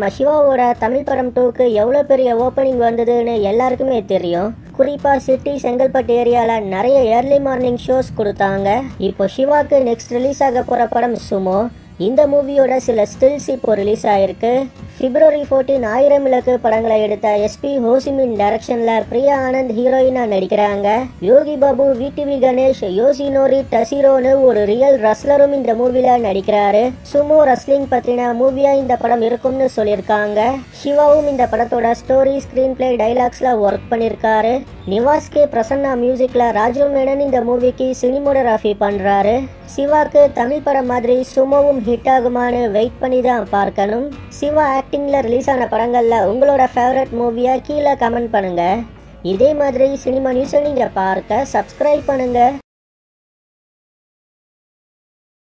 நம்ம சிவாவோட தமிழ் படம் டூக்கு எவ்வளோ பெரிய ஓப்பனிங் வந்ததுன்னு எல்லாருக்குமே தெரியும் குறிப்பாக சிட்டி செங்கல்பட்டு ஏரியாவில் நிறைய ஏர்லி மார்னிங் ஷோஸ் கொடுத்தாங்க இப்போ சிவாக்கு நெக்ஸ்ட் ரிலீஸ் ஆக போகிற படம் சுமோ இந்த மூவியோட சில ஸ்டில்ஸ் இப்போ ரிலீஸ் ஆயிருக்கு பிப்ரவரி ஃபோர்டீன் ஆயிரம் விளக்கு படங்களை எடுத்த எஸ்பி ஹோசிமின் டைரக்ஷனில் பிரியா ஆனந்த் ஹீரோயினா நடிக்கிறாங்க யோகி பாபு விடிவி கணேஷ் யோசினோரி டசிரோன்னு ஒரு ரியல் ரஸ்லரும் இந்த மூவியில் நடிக்கிறாரு சுமோ ரஸ்லிங் பற்றின மூவியாக இந்த படம் இருக்கும்னு சொல்லியிருக்காங்க சிவாவும் இந்த படத்தோட ஸ்டோரி ஸ்க்ரீன் பிளே டைலாக்ஸில் ஒர்க் பண்ணியிருக்காரு நிவாஸ் கே பிரசன்னா மியூசிக்கில் ராஜு மேனன் இந்த மூவிக்கு சினிமோடோகிராஃபி பண்ணுறாரு சிவாக்கு தமிழ் படம் மாதிரி சுமோவும் ஹிட் ஆகுமான்னு வெயிட் பண்ணி தான் பார்க்கணும் சிவா ஆக்டிங்கில் ரிலீஸ் ஆன படங்களில் உங்களோட ஃபேவரட் மூவியை கீழே கமெண்ட் பண்ணுங்கள் இதே மாதிரி சினிமா நியூஸை நீங்கள் பார்க்க சப்ஸ்கிரைப் பண்ணுங்கள்